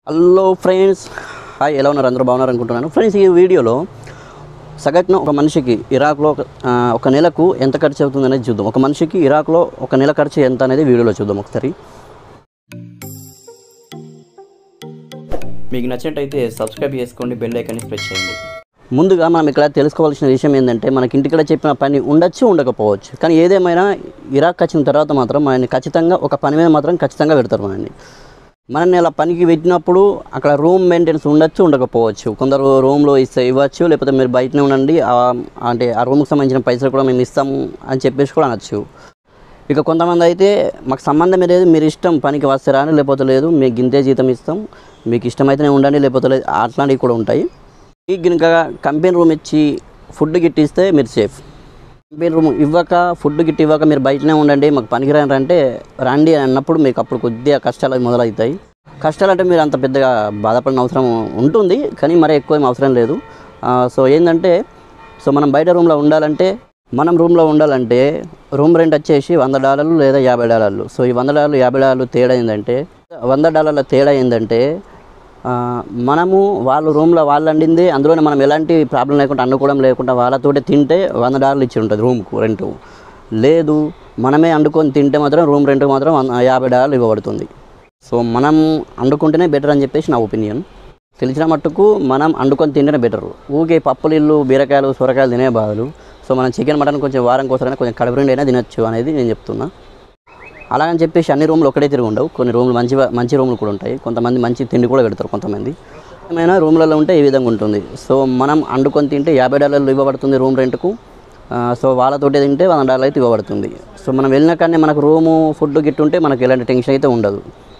hello friends hi ఎలా ఉన్నారు అందరూ బాగున్నారు అనుకుంటున్నాను ఫ్రెండ్స్ ఈ వీడియోలో సగటున ఒక మనిషికి ఇరాక్లో ఒక- ఆ, ఒక నెలకు ఎంత ఖర్చు అవుతుంది అనేది చూద్దాం ఒక మనిషికి ఇరాక్లో ఒక నెల ఖర్చు ఎంత అనేది వీడియోలో చూద్దాం ఒకసారి మీకు నచ్చినట్టయితే సబ్స్క్రైబ్ చేసుకోండి బెల్ ఐకాన్ని ప్రెస్ చేయండి ముందుగా మనం ఇక్కడ తెలుసుకోవాల్సిన విషయం ఏంటంటే మనకి ఇంటికడ చెప్పిన పని ఉండొచ్చు ఉండకపోవచ్చు కానీ ఏదేమైనా ఇరాక్ వచ్చిన తర్వాత మాత్రం మనని ఖచ్చితంగా ఒక పని మీద మాత్రం ఖచ్చితంగా పెడతారు మనల్ని మనల్ని అలా పనికి పెట్టినప్పుడు అక్కడ రూమ్ మెయింటెనెన్స్ ఉండొచ్చు ఉండకపోవచ్చు కొందరు రూమ్లో ఇస్తే ఇవ్వచ్చు లేకపోతే మీరు బయటనే ఉండండి ఆ- అంటే ఆ రూమ్కి సంబంధించిన పైసలు కూడా మేము ఇస్తాము అని చెప్పేసి కూడా అనొచ్చు ఇక కొంతమంది అయితే మాకు సంబంధం లేదు మీరు ఇష్టం పనికి వస్తారా అని లేకపోతే లేదు మీకు గింతే జీతం ఇస్తాం మీకు ఇష్టమైతేనే ఉండండి లేకపోతే లేదు అట్లాంటివి కూడా ఉంటాయి మీకు కనుక కంపెనీ రూమ్ ఇచ్చి ఫుడ్ గిట్ ఇస్తే మీరు సేఫ్ కంపెనీ రూమ్ ఇవ్వక ఫుడ్ గిట్ ఇవ్వక మీరు బయటనే ఉండండి మాకు పనికిరాని అంటే రండి అని అన్నప్పుడు మీకు అప్పుడు కొద్దిగా కష్టాలు మొదలవుతాయి కష్టాలు అంటే మీరు అంత పెద్దగా బాధపడిన అవసరం ఉంటుంది కానీ మరీ ఎక్కువ ఏం అవసరం లేదు ఆ, సో ఏంటంటే సో మనం బయట రూమ్లో ఉండాలంటే మనం రూమ్లో ఉండాలంటే రూమ్ రెంట్ వచ్చేసి వంద డాలర్లు లేదా యాభై డాలర్లు సో ఈ వంద డాలర్లు యాభై డాలర్లు తేడా ఏంటంటే వంద డాలర్ల తేడా ఏంటంటే ఆ, మనము వాళ్ళు రూమ్లో వాళ్ళు వండింది అందులోనే మనం ఎలాంటి ప్రాబ్లం లేకుండా వండుకోవడం లేకుండా వాళ్ళతోటి తింటే వంద డాలర్లు ఇచ్చి ఉంటుంది రూమ్కు రెంట్ లేదు మనమే వండుకొని తింటే మాత్రం రూమ్ రెంట్ మాత్రం వంద- యాభై డాలర్లు ఇవ్వబడుతుంది సో మనం వండుకుంటేనే బెటర్ అని చెప్పేసి నా ఒపీనియన్ తెలిసిన మట్టుకు మనం వండుకొని తింటేనే బెటర్ ఊకే పప్పులు ఇల్లు బీరకాయలు సొరకాయలు తినే బాధలు సో మనం చికెన్ మటన్ కొంచెం వారం కోసమైనా కొంచెం కడుపు నిండి అయినా తినొచ్చు అనేది నేను చెప్తున్నా అలాగని చెప్పేసి అన్ని రూమ్లు ఒకటే తిరిగి ఉండవు కొన్ని రూమ్లు మంచి మంచి రూమ్లు కూడా ఉంటాయి కొంతమంది మంచి తిండి కూడా పెడతారు కొంతమంది ఏమైనా రూమ్లలో ఉంటే ఈ విధంగా ఉంటుంది సో మనం వండుకొని తింటే యాభై డాలర్లు ఇవ్వబడుతుంది రూమ్ రెంట్కు ఆ, సో వాళ్ళతోటే తింటే వంద డాలర్లు అయితే ఇవ్వబడుతుంది సో మనం వెళ్ళిన కానీ మనకు రూము ఫుడ్ గిట్టు ఉంటే మనకు ఎలాంటి టెన్షన్ అయితే ఉండదు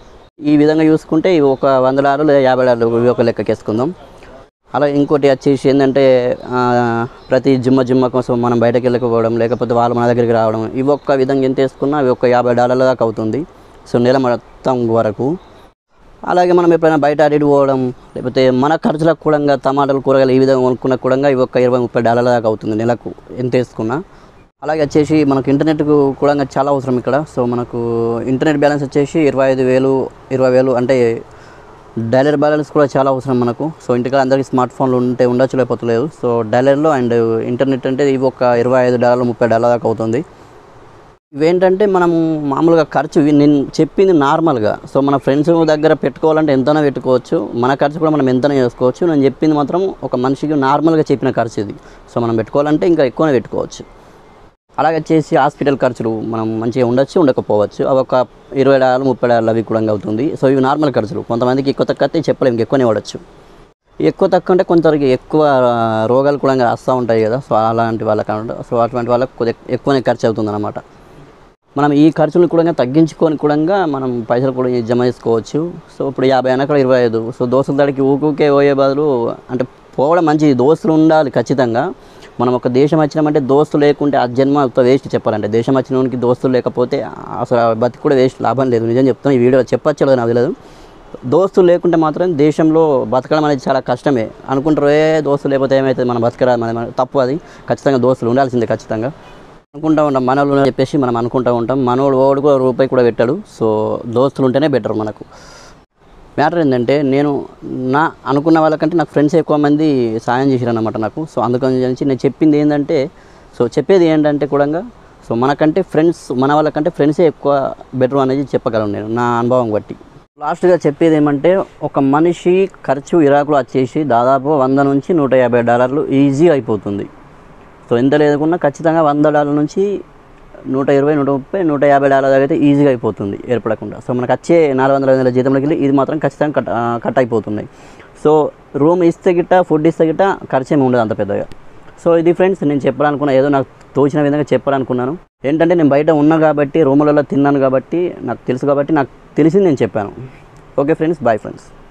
ఈ విధంగా చూసుకుంటే ఇవి ఒక వంద డాలర్లు లేదా యాభై డాలర్లు ఇవి ఒక లెక్కకేసుకుందాం అలా ఇంకోటి వచ్చేసి ఏంటంటే ఆ, ప్రతి జిమ్మ జిమ్మ కోసం మనం బయటకు వెళ్ళకపోవడం లేకపోతే వాళ్ళు మన దగ్గరికి రావడం ఇవి ఒక్క విధంగా ఎంత వేసుకున్నా అవి ఒక యాభై డాలర్ల దాకా అవుతుంది సో నెల మొత్తం వరకు అలాగే మనం ఎప్పుడైనా బయట అడిగి పోవడం లేకపోతే మన ఖర్చులకు కూడా టమాటాలు కూరగాయలు ఈ విధంగా కొనుక్కున్న కూడా ఇవి ఒక ఇరవై ముప్పై డాలర్ల దాకా అవుతుంది నెలకు ఎంత వేసుకున్నా అలాగే వచ్చేసి మనకు ఇంటర్నెట్కు కూడా చాలా అవసరం ఇక్కడ సో మనకు ఇంటర్నెట్ బ్యాలెన్స్ వచ్చేసి ఇరవై ఐదు వేలు ఇరవై వేలు అంటే డైలర్ బ్యాలెన్స్ కూడా చాలా అవసరం మనకు సో ఇంటికాడ అందరికీ స్మార్ట్ ఫోన్లు ఉంటే ఉండొచ్చు లేకపోతే లేదు సో డైలర్లో అండ్ ఇంటర్నెట్ అంటే ఇవి ఒక ఇరవై ఐదు డాలర్లు ముప్పై డాలర్ దాకా అవుతుంది ఇవేంటంటే మనం మామూలుగా ఖర్చు ఇవి నేను చెప్పింది నార్మల్గా సో మన ఫ్రెండ్స్ దగ్గర పెట్టుకోవాలంటే ఎంతైనా పెట్టుకోవచ్చు మన ఖర్చు కూడా మనం ఎంతైనా చేసుకోవచ్చు నేను చెప్పింది మాత్రం ఒక మనిషికి నార్మల్గా చెప్పిన ఖర్చు ఇది సో మనం పెట్టుకోవాలంటే ఇంకా ఎక్కువనే పెట్టుకోవచ్చు అలాగే వచ్చేసి హాస్పిటల్ ఖర్చులు మనం మంచిగా ఉండొచ్చు ఉండకపోవచ్చు అవి ఒక ఇరవై డాలర్లు ముప్పై డాలర్లు అవి కూడా అవుతుంది సో ఇవి నార్మల్ ఖర్చులు కొంతమందికి ఎక్కువ తక్కువ అయితే చెప్పలేము ఇంకా ఎక్కువనే వాడచ్చు ఎక్కువ తక్కువ అంటే కొందరికి ఎక్కువ ఆ, రోగాలు కూడా వస్తూ ఉంటాయి కదా సో అలాంటి వాళ్ళకి సో అటువంటి వాళ్ళకి కొద్దిగా ఎక్కువనే ఖర్చు అవుతుంది అనమాట మనం ఈ ఖర్చులు కూడా తగ్గించుకొని కూడా మనం పైసలు కూడా జమ చేసుకోవచ్చు సో ఇప్పుడు యాభై అయినా కూడా ఇరవై ఐదు సో దోస్తుల దాడికి ఊకే పోయే బదులు అంటే పోవడం మంచిది దోస్తులు ఉండాలి ఖచ్చితంగా మనం ఒక దేశం వచ్చినామంటే దోస్తులు లేకుంటే ఆ జన్మ వేస్ట్ చెప్పాలంటే దేశం వచ్చినోనికి దోస్తులు లేకపోతే అసలు ఆ బతికి కూడా వేస్ట్ లాభం లేదు నిజం చెప్తాను ఈ వీడియో చెప్పచ్చు లేదు నాకు తెలియదు దోస్తులు లేకుంటే మాత్రం దేశంలో బతకడం అనేది చాలా కష్టమే అనుకుంటారు ఏ దోస్తులు లేకపోతే ఏమవుతుంది మనం బతకరా మన మన- తప్పు అది ఖచ్చితంగా దోస్తులు ఉండాల్సిందే ఖచ్చితంగా అనుకుంటా ఉంటాం మనోళ్ళు అని చెప్పేసి మనం అనుకుంటా ఉంటాం మనోడు ఓడు కూడా రూపాయి కూడా పెట్టాడు సో దోస్తులు ఉంటేనే బెటర్ మనకు మ్యాటర్ ఏంటంటే నేను నా అనుకున్న వాళ్ళకంటే నాకు ఫ్రెండ్స్ ఎక్కువ మంది సాయం చేశారు అనమాట నాకు సో అందుకని నుంచి నేను చెప్పింది ఏంటంటే సో చెప్పేది ఏంటంటే కూడా సో మనకంటే ఫ్రెండ్స్ మన వాళ్ళకంటే ఫ్రెండ్సే ఎక్కువ బెటర్ అనేది చెప్పగలను నేను నా అనుభవం బట్టి లాస్ట్గా చెప్పేది ఏమంటే ఒక మనిషి ఖర్చు ఇరాకులో వచ్చేసి దాదాపు వంద నుంచి నూట యాభై డాలర్లు ఈజీ అయిపోతుంది సో ఎంత లేదనుకున్నా ఖచ్చితంగా వంద డాలర్ల నుంచి నూట ఇరవై నూట ముప్పై నూట యాభై డాలర్ దాకా అయితే ఈజీగా అయిపోతుంది ఏర్పడకుండా సో మనకు వచ్చే నాలుగు వందల ఐదు వందల జీతంలోకి వెళ్ళి ఇది మాత్రం ఖచ్చితంగా కట్ ఆ, కట్ అయిపోతున్నాయి సో రూమ్ ఇస్తే గిట్ట ఫుడ్ ఇస్తే గిట్ట ఖర్చు ఏమి ఉండదు అంత పెద్దగా సో ఇది ఫ్రెండ్స్ నేను చెప్పాలనుకున్నా ఏదో నాకు తోచిన విధంగా చెప్పాలనుకున్నాను ఏంటంటే నేను బయట ఉన్నా కాబట్టి రూములలో తిన్నాను కాబట్టి నాకు తెలుసు కాబట్టి నాకు తెలిసింది నేను చెప్పాను ఓకే ఫ్రెండ్స్ బాయ్ ఫ్రెండ్స్